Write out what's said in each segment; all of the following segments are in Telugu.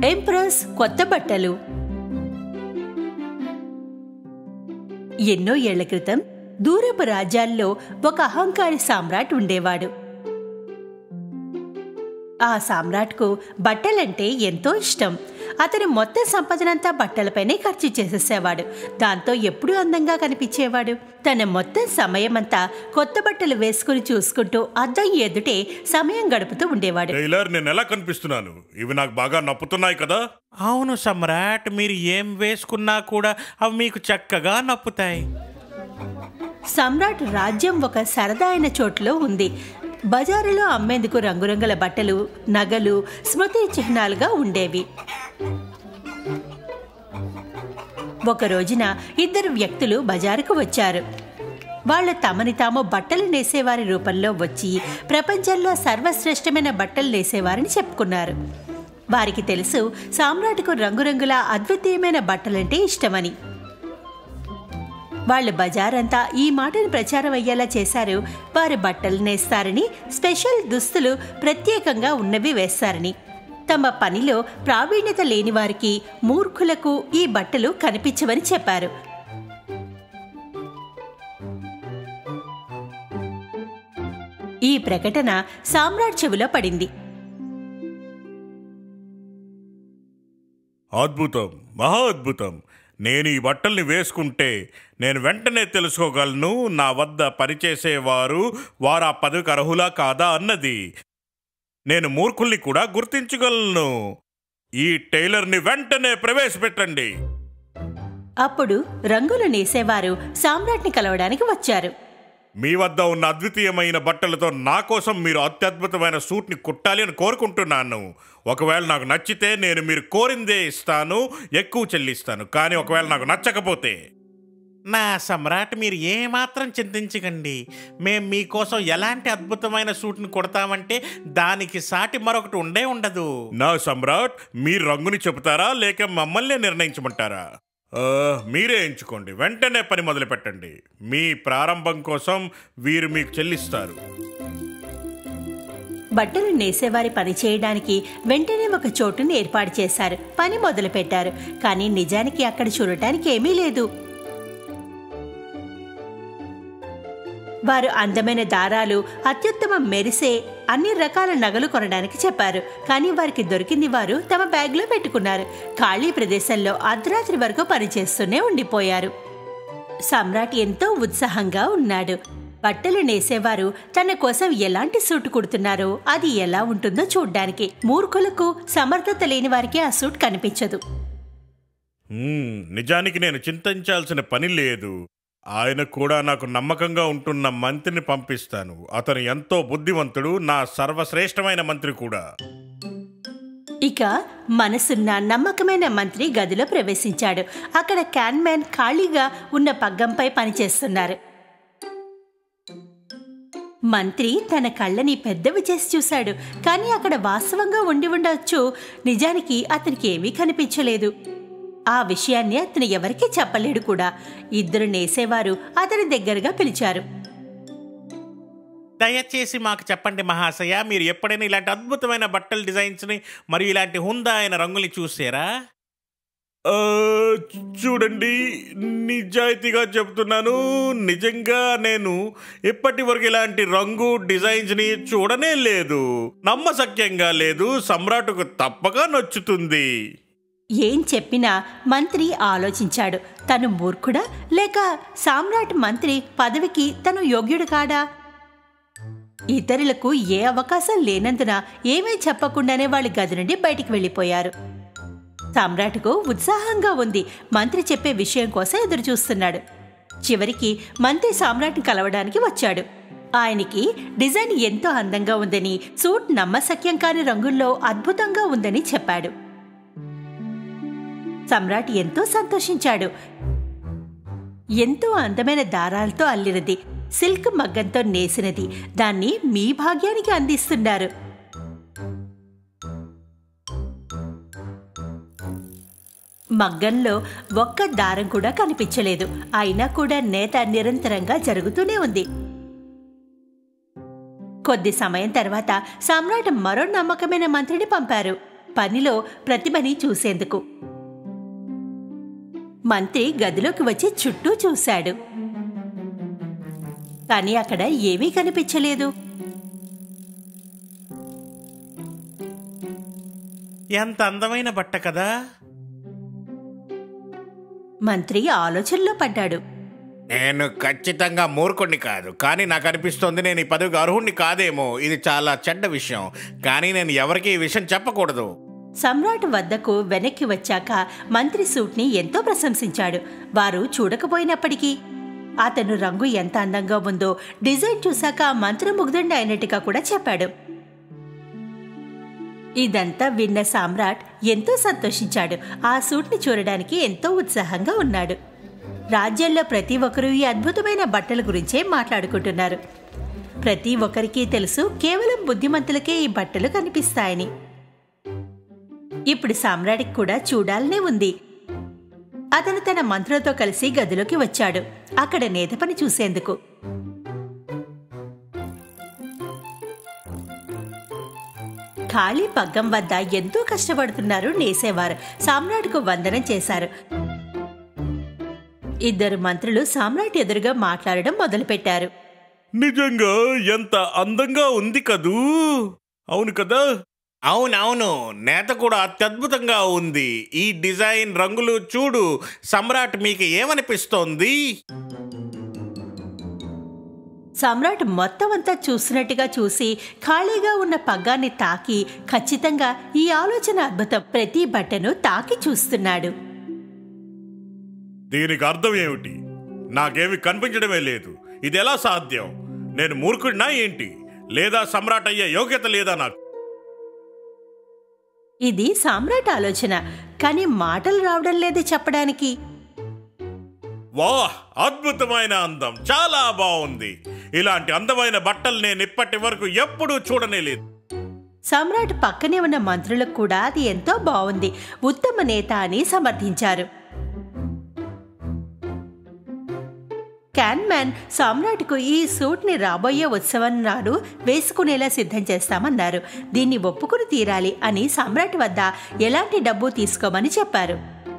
ఎంప్రస్ కొత్త బట్టలు ఎన్నో ఏళ్ల క్రితం దూరపు రాజ్యాల్లో ఒక అహంకారి సామ్రాట్ ఉండేవాడు ఆ సామ్రాట్కు బట్టలంటే ఎంతో ఇష్టం అతని మొత్తం సంపదనంతా బట్టలపైనే ఖర్చు చేసేసేవాడు దాంతో ఎప్పుడూ అందంగా కనిపించేవాడు తన మొత్తం సమయమంతా కొత్త బట్టలు వేసుకుని చూసుకుంటూ అద్దం ఎదుటే సమయం గడుపుతూ ఉండేవాడు టైలర్ నేను ఎలా కనిపిస్తున్నాను ఇవి నాకు బాగా నప్పుతున్నాయి కదా అవును సమ్రాట్ మీరు ఏం వేసుకున్నా కూడా అవి మీకు చక్కగా నప్పుతాయి సమ్రాట్ రాజ్యం ఒక సరదా అయిన చోటులో ఉంది బజారులో అమ్మేందుకు రంగురంగుల బట్టలు నగలు స్మృతి చిహ్నాలుగా ఉండేవి ఒక రోజున ఇద్దరు వ్యక్తులు బజారుకు వచ్చారు వాళ్ళు తమని తాము బట్టలు నేసేవారి రూపంలో వచ్చి ప్రపంచంలో సర్వశ్రేష్టమైన బట్టలు నేసేవారని చెప్పుకున్నారు వారికి తెలుసు సామ్రాట్కు రంగురంగుల అద్వితీయమైన బట్టలంటే ఇష్టమని వాళ్ళు బజారంతా ఈ మాటను ప్రచారం అయ్యేలా చేశారు వారు బట్టలు నేస్తారని స్పెషల్ దుస్తులు ప్రత్యేకంగా ఉన్నవి వేస్తారని తమ పనిలో ప్రావీణ్యత లేని వారికి మూర్ఖులకు ఈ బట్టలు కనిపించవని చెప్పారు ఈ ప్రకటన సామ్రాట్ చెవిలో పడింది అద్భుతం మహా అద్భుతం నేను ఈ బట్టల్ని వేసుకుంటే నేను వెంటనే తెలుసుకోగలను నా వద్ద పనిచేసేవారు వారు ఆ పదవికి అర్హులా కాదా అన్నది నేను మూర్ఖుల్ని కూడా గుర్తించగలను ఈ టైలర్ని వెంటనే ప్రవేశపెట్టండి అప్పుడు రంగులు నేసేవారు సామ్రాట్ని కలవడానికి వచ్చారు మీ వద్ద ఉన్న అద్వితీయమైన బట్టలతో నా కోసం మీరు అత్యద్భుతమైన సూట్ని కుట్టాలి అని కోరుకుంటున్నాను ఒకవేళ నాకు నచ్చితే నేను మీరు కోరిందే ఇస్తాను ఎక్కువ చెల్లిస్తాను కానీ ఒకవేళ నాకు నచ్చకపోతే నా సమ్రాట్ మీరు ఏమాత్రం చింతించకండి మేం మీకోసం ఎలాంటి అద్భుతమైన సూట్ని కొడతామంటే దానికి సాటి మరొకటి ఉండే ఉండదు నా సమ్రాట్ మీరు రంగుని చెబుతారా లేక మమ్మల్ని నిర్ణయించమంటారా ఆ, మీరే ఎంచుకోండి వెంటనే పని మొదలు పెట్టండి మీ ప్రారంభం కోసం వీరు మీకు చెల్లిస్తారు బట్టలు నేసేవారి పని చేయడానికి వెంటనే ఒక చోటుని ఏర్పాటు చేశారు పని మొదలుపెట్టారు కానీ నిజానికి అక్కడ చూడటానికి ఏమీ లేదు వారు అందమైన దారాలు అత్యుత్తమ మెరిసే అన్ని రకాల నగలు కొనడానికి చెప్పారు కానీ వారికి దొరికింది వారు తమ బ్యాగ్లో పెట్టుకున్నారు ఖాళీ ప్రదేశంలో అర్ధరాత్రి వరకు పనిచేస్తూనే ఉండిపోయారు సమ్రాట్ ఎంతో ఉత్సాహంగా ఉన్నాడు బట్టలు నేసేవారు తన కోసం ఎలాంటి సూట్ కుడుతున్నారో అది ఎలా ఉంటుందో చూడ్డానికి మూర్ఖులకు సమర్థత లేని వారికి ఆ సూట్ కనిపించదు హ్మ్, నిజానికి నేను చింతించాల్సిన పని లేదు ఆయన కూడా నాకు నమ్మకంగా ఉంటున్న మంత్రిని పంపిస్తాను అతను ఎంతో బుద్ధివంతుడు నా సర్వశ్రేష్టమైన మంత్రి కూడా ఇక మనసున్న నమ్మకమైన మంత్రి గదిలో ప్రవేశించాడు అక్కడ క్యాన్మ్యాన్ ఖాళీగా ఉన్న పగ్గంపై పనిచేస్తున్నారు మంత్రి తన కళ్ళని పెద్దవి చేసి చూశాడు కానీ అక్కడ వాస్తవంగా ఉండి ఉండొచ్చు నిజానికి అతనికి ఏమీ కనిపించలేదు ఆ విషయాన్ని అతను ఎవరికీ చెప్పలేడు కూడా ఇద్దరు నేసేవారు అతని దగ్గరగా పిలిచారు దయచేసి మాకు చెప్పండి మహాశయ మీరు ఎప్పుడైనా ఇలాంటి అద్భుతమైన బట్టల డిజైన్స్ని మరియు ఇలాంటి హుందా అయిన రంగుల్ని చూసారా ఆ, చూడండి నిజాయితీగా చెప్తున్నాను నిజంగా నేను ఇప్పటి వరకు ఇలాంటి రంగు డిజైన్స్ ని చూడనే లేదు నమ్మశక్యంగా లేదు సమ్రాటుకు తప్పక నచ్చుతుంది ఏం చెప్పినా మంత్రి ఆలోచించాడు తను మూర్ఖుడా లేక సామ్రాట్ మంత్రి పదవికి తను యోగ్యుడు కాడా ఇతరులకు ఏ అవకాశం లేనందున ఏమీ చెప్పకుండానే వాళ్ళు గది నుండి బయటికి వెళ్ళిపోయారు సమ్రాట్కు ఉత్సాహంగా ఉంది మంత్రి చెప్పే విషయం కోసం ఎదురు చూస్తున్నాడు చివరికి మంత్రి సామ్రాట్ని కలవడానికి వచ్చాడు ఆయనకి డిజైన్ ఎంతో అందంగా ఉందని సూట్ నమ్మశక్యం కాని రంగుల్లో అద్భుతంగా ఉందని చెప్పాడు సమ్రాట్ ఎంతో సంతోషించాడు ఎంతో అందమైన దారాలతో అల్లినది సిల్క్ మగ్గంతో నేసినది దాన్ని మీ భాగ్యానికి అందిస్తున్నారు మగ్గంలో ఒక్క దారం కూడా కనిపించలేదు అయినా కూడా నేత నిరంతరంగా జరుగుతూనే ఉంది కొద్ది సమయం తర్వాత సమ్రాట్ మరో నమ్మకమైన మంత్రిని పంపారు పనిలో ప్రతిభని చూసేందుకు మంత్రి గదిలోకి వచ్చి చుట్టూ చూశాడు కానీ అక్కడ ఏమీ కనిపించలేదు ఎంత అందమైన బట్ట కదా మంత్రి ఆలోచనలో పడ్డాడు నేను ఖచ్చితంగా మూర్ఖుణ్ణి కాదు కానీ నాకు అనిపిస్తోంది నేను ఈ పదవికి అర్హుణ్ణి కాదేమో ఇది చాలా చెడ్డ విషయం కానీ నేను ఎవరికీ ఈ విషయం చెప్పకూడదు సమ్రాట్ వద్దకు వెనక్కి వచ్చాక మంత్రి సూట్ని ఎంతో ప్రశంసించాడు వారు చూడకపోయినప్పటికీ అతను రంగు ఎంత అందంగా ఉందో డిజైన్ చూశాక మంత్రముగ్ధుండి అయినట్టుగా కూడా చెప్పాడు ఇదంతా విన్న సామ్రాట్ ఎంతో సంతోషించాడు ఆ సూట్ని చూడడానికి ఎంతో ఉత్సాహంగా ఉన్నాడు రాజ్యంలో ప్రతి ఒక్కరూ ఈ అద్భుతమైన బట్టల గురించే మాట్లాడుకుంటున్నారు ప్రతి ఒక్కరికి తెలుసు కేవలం బుద్ధిమంతులకే ఈ బట్టలు కనిపిస్తాయని ఇప్పుడు సామ్రాడికి కూడా చూడాలనే ఉంది అతను తన మంత్రులతో కలిసి గదిలోకి వచ్చాడు అక్కడ నేత పని చూసేందుకు ఖాళీ పగ్గం వద్ద ఎంతో కష్టపడుతున్నారు నేసేవారు సామ్రాట్కు వందనం చేశారు ఇద్దరు మంత్రులు సామ్రాట్ ఎదురుగా మాట్లాడడం మొదలుపెట్టారు నిజంగా ఎంత అందంగా ఉంది కదూ అవును కదా అవునవును నేత కూడా అత్యద్భుతంగా ఉంది ఈ డిజైన్ రంగులు చూడు సమ్రాట్ మీకు ఏమనిపిస్తోంది సమ్రాట్ మొత్తం అంతా చూసినట్టుగా చూసి ఖాళీగా ఉన్న పగ్గాన్ని తాకి ఖచ్చితంగా ఈ ఆలోచన అద్భుతం ప్రతి బట్టను తాకి చూస్తున్నాడు దీనికి అర్థం ఏమిటి నాకేమి కనిపించడమే లేదు ఇది ఎలా సాధ్యం నేను మూర్ఖుడినా ఏంటి లేదా సమ్రాట్ అయ్యే యోగ్యత లేదా నాకు ఇది సామ్రాట్ ఆలోచన కానీ మాటలు రావడం లేదు చెప్పడానికి వాహ్ అద్భుతమైన అందం చాలా బాగుంది ఇలాంటి అందమైన బట్టలు నేను ఇప్పటి వరకు ఎప్పుడూ చూడనే లేదు సమ్రాట్ పక్కనే ఉన్న మంత్రులకు కూడా అది ఎంతో బాగుంది ఉత్తమ నేత అని సమర్థించారు క్యాన్మ్యాన్ సామ్రాట్కు ఈ సూట్ని రాబోయే ఉత్సవం నాడు వేసుకునేలా సిద్ధం చేస్తామన్నారు దీన్ని ఒప్పుకుని తీరాలి అని సమ్రాట్ వద్ద ఎలాంటి డబ్బు తీసుకోమని చెప్పారు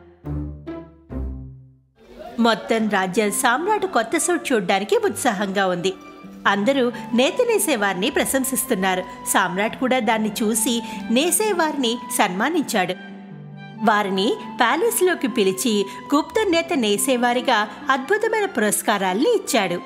మొత్తం రాజ్యం సామ్రాట్ కొత్త సూట్ చూడ్డానికి ఉత్సాహంగా ఉంది అందరూ నేత నేసేవారిని ప్రశంసిస్తున్నారు సామ్రాట్ కూడా దాన్ని చూసి నేసేవారిని సన్మానించాడు వారిని ప్యాలెస్లోకి పిలిచి గుప్త నేత నేసేవారిగా అద్భుతమైన పురస్కారాల్ని ఇచ్చాడు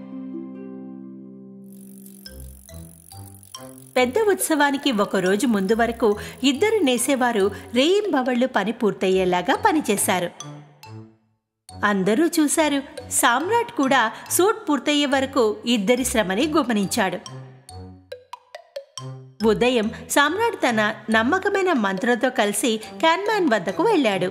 పెద్ద ఉత్సవానికి ఒక రోజు ముందు వరకు ఇద్దరు నేసేవారు రేయింబవళ్లు పని పూర్తయ్యేలాగా పనిచేశారు అందరూ చూశారు సామ్రాట్ కూడా సూట్ పూర్తయ్యే వరకు ఇద్దరి శ్రమని గమనించాడు ఉదయం సామ్రాట్ తన నమ్మకమైన మంత్రులతో కలిసి క్యాన్మాన్ వద్దకు వెళ్ళాడు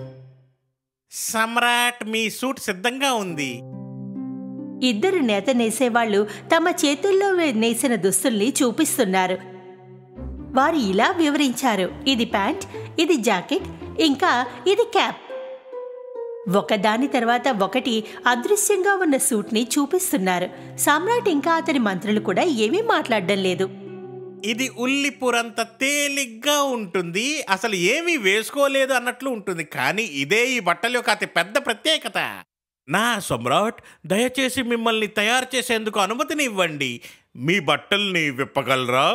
సమ్రాట్ మీ సూట్ సిద్ధంగా ఉంది ఇద్దరు నేత నేసేవాళ్లు తమ చేతుల్లో నేసిన దుస్తుల్ని చూపిస్తున్నారు వారు ఇలా వివరించారు ఇది ప్యాంట్ ఇది జాకెట్ ఇంకా ఇది క్యాప్ ఒకదాని తర్వాత ఒకటి అదృశ్యంగా ఉన్న సూట్ని చూపిస్తున్నారు సామ్రాట్ ఇంకా అతని మంత్రులు కూడా ఏమీ మాట్లాడడం లేదు ఇది ఉల్లిపురంత తేలిగ్గా ఉంటుంది అసలు ఏమీ వేసుకోలేదు అన్నట్లు ఉంటుంది కానీ ఇదే ఈ బట్టల యొక్క అతి పెద్ద ప్రత్యేకత నా సమ్రాట్ దయచేసి మిమ్మల్ని తయారు చేసేందుకు అనుమతిని ఇవ్వండి మీ బట్టల్ని విప్పగలరా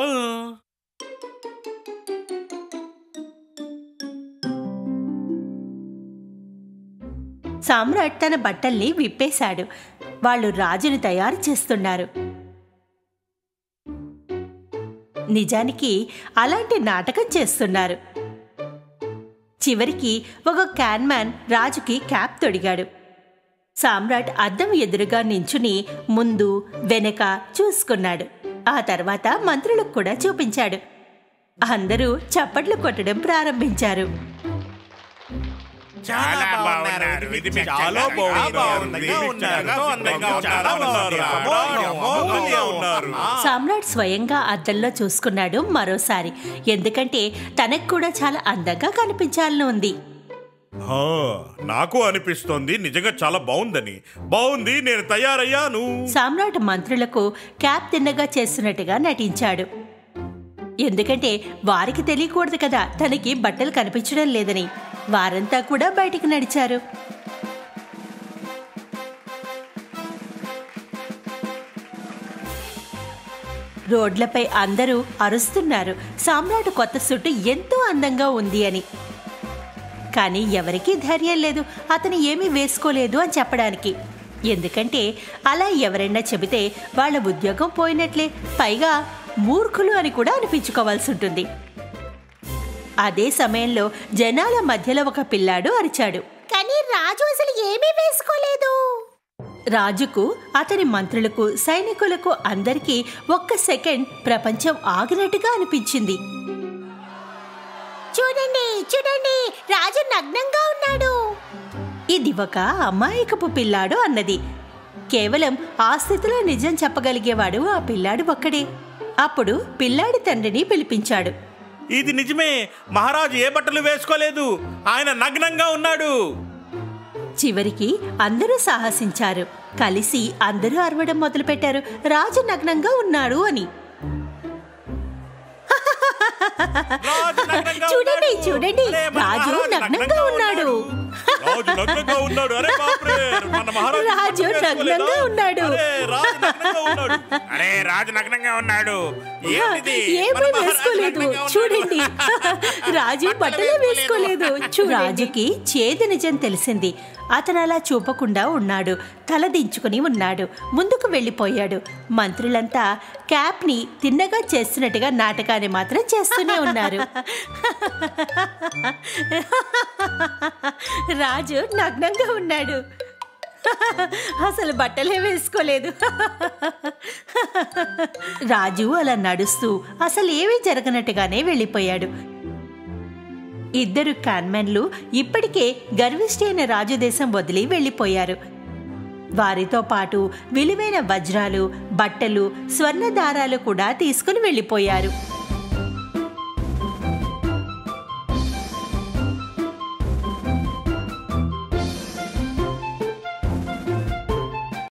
సామ్రాట్ తన బట్టల్ని విప్పేశాడు వాళ్ళు రాజుని తయారు చేస్తున్నారు నిజానికి అలాంటి నాటకం చేస్తున్నారు చివరికి ఒక క్యాన్మ్యాన్ రాజుకి క్యాప్ తొడిగాడు సామ్రాట్ అద్దం ఎదురుగా నించుని ముందు వెనక చూసుకున్నాడు ఆ తర్వాత మంత్రులకు కూడా చూపించాడు అందరూ చప్పట్లు కొట్టడం ప్రారంభించారు చాలా బాగున్నారు. ఇది మీకు చాలా బాగుంది. ఎంతో అందంగా ఉన్నారు. అమోఘంగా ఉన్నారు. సామ్రాట్ స్వయంగా అద్దంలో చూసుకున్నాడు మరోసారి ఎందుకంటే తనకు కూడా చాలా అందంగా కనిపించాలని ఉంది హా, నాకు అనిపిస్తోంది నిజంగా చాలా బాగుందని బాగుంది నేను తయారయ్యాను సామ్రాట్ మంత్రులకు క్యాప్ తిన్నగా చేస్తున్నట్టుగా నటించాడు ఎందుకంటే వారికి తెలియకూడదు కదా తనకి బట్టలు కనిపించడం లేదని వారంతా కూడా బయటికి నడిచారు రోడ్లపై అందరూ అరుస్తున్నారు సామ్రాట్ కొత్త సుట్టు ఎంతో అందంగా ఉంది అని కానీ ఎవరికీ ధైర్యం లేదు అతను ఏమీ వేసుకోలేదు అని చెప్పడానికి ఎందుకంటే అలా ఎవరైనా చెబితే వాళ్ళ ఉద్యోగం పోయినట్లే పైగా మూర్ఖులు అని కూడా అనిపించుకోవాల్సి ఉంటుంది అదే సమయంలో జనాల మధ్యలో ఒక పిల్లాడు అరిచాడు కానీ రాజు అసలు ఏమీ వేసుకోలేదు రాజుకు అతని మంత్రులకు సైనికులకు అందరికీ ఒక్క సెకండ్ ప్రపంచం ఆగినట్టుగా అనిపించింది చూడండి చూడండి రాజు నగ్నంగా ఉన్నాడు ఇది ఒక అమాయకపు పిల్లాడు అన్నది కేవలం ఆ స్థితిలో నిజం చెప్పగలిగేవాడు ఆ పిల్లాడు ఒక్కడే అప్పుడు పిల్లాడి తండ్రిని పిలిపించాడు ఇది నిజమే మహారాజు ఏ బట్టలు వేసుకోలేదు ఆయన నగ్నంగా ఉన్నాడు చివరికి అందరూ సాహసించారు కలిసి అందరూ అరవడం మొదలుపెట్టారు రాజు నగ్నంగా ఉన్నాడు అని రాజు నగ్నంగా చూడండి, ఉన్నాడు. చూడండి, అరే, మన రాజు మహారాజు నగ్నంగా ఉన్నాడు. రాజు నగ్నంగా ఉన్నాడు అరే బాప్రే మన మహారాజు రాజు బట్టలు వేసుకోలేదా? నగ్నంగా ఉన్నాడు. అరే రాజు నగ్నంగా ఉన్నాడు అరే రాజు నగ్నంగా ఉన్నాడు ఏమిటిది? మన ఏమీ మహారాజు వేసుకోలేదు నగ్నంగా ఉన్నాడు. చూడండి రాజు బట్టలే వేసుకోలేదు వేసుకోలేదు. రాజుకి చేదు నిజం తెలిసింది అతను అలా చూపకుండా ఉన్నాడు తల దించుకుని ఉన్నాడు ముందుకు వెళ్ళిపోయాడు మంత్రులంతా క్యాప్ని తిన్నగా చేస్తున్నట్టుగా నాటకాన్ని మాత్రం చేస్తూనే ఉన్నారు రాజు నగ్నంగా ఉన్నాడు అసలు బట్టలే వేసుకోలేదు రాజు అలా నడుస్తూ అసలు ఏమీ జరగనట్టుగానే వెళ్ళిపోయాడు ఇద్దరు కాన్మెన్లు ఇప్పటికే గర్విష్టి అయిన రాజు దేశం వదిలి వెళ్ళిపోయారు వారితో పాటు విలువైన వజ్రాలు బట్టలు స్వర్ణ దారాలు కూడా తీసుకుని వెళ్ళిపోయారు